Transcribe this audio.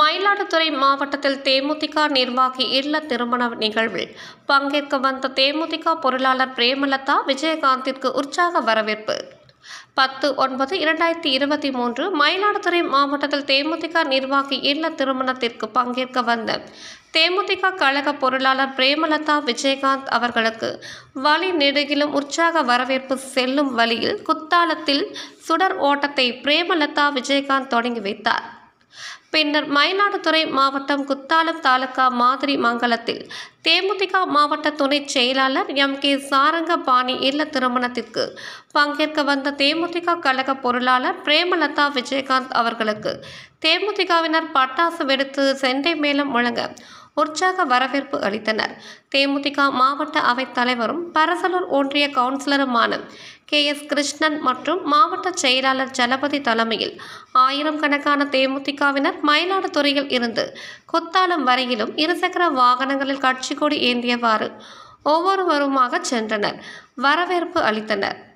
மயிலாடுதுறை மாவட்டத்தில் தேமுதிக நிர்வாகி இல்ல திருமண நிகழ்வில் பங்கேற்க வந்த தேமுதிக பொருளாளர் பிரேமலதா விஜயகாந்திற்கு உற்சாக வரவேற்பு பத்து ஒன்பது இரண்டாயிரத்தி இருபத்தி மூன்று மயிலாடுதுறை மாவட்டத்தில் தேமுதிக நிர்வாகி இல்ல திருமணத்திற்கு பங்கேற்க வந்த தேமுதிக கழக பொருளாளர் பிரேமலதா விஜயகாந்த் அவர்களுக்கு வழி நெடுகிலும் உற்சாக வரவேற்பு செல்லும் வழியில் குத்தாலத்தில் சுடர் ஓட்டத்தை பிரேமலதா விஜயகாந்த் தொடங்கி வைத்தார் பின்னர் மயிலாடுதுறை மாவட்டம் குத்தாலம் தாலுகா மாதிரி மங்கலத்தில் தேமுதிக மாவட்ட துணை செயலாளர் எம் கே சாரங்கபாணி இல்ல திருமணத்திற்கு பங்கேற்க வந்த தேமுதிக கழக பொருளாளர் பிரேமலதா விஜயகாந்த் அவர்களுக்கு தேமுதிகவினர் பட்டாசு வெடித்து செண்டை மேளம் முழங்க உற்சாக வரவேற்பு அளித்தனர் தேமுதிக மாவட்ட அவைத் தலைவரும் பரசலூர் ஒன்றிய கவுன்சிலருமான கே எஸ் கிருஷ்ணன் மற்றும் மாவட்ட செயலாளர் ஜலபதி தலைமையில் ஆயிரம் கணக்கான தேமுதிகவினர் மயிலாடுதுறையில் இருந்து குத்தாலம் வரையிலும் இருசக்கர வாகனங்களில் கட்சி கொடி ஏந்தியவாறு ஒவ்வொருவருமாக சென்றனர் வரவேற்பு அளித்தனர்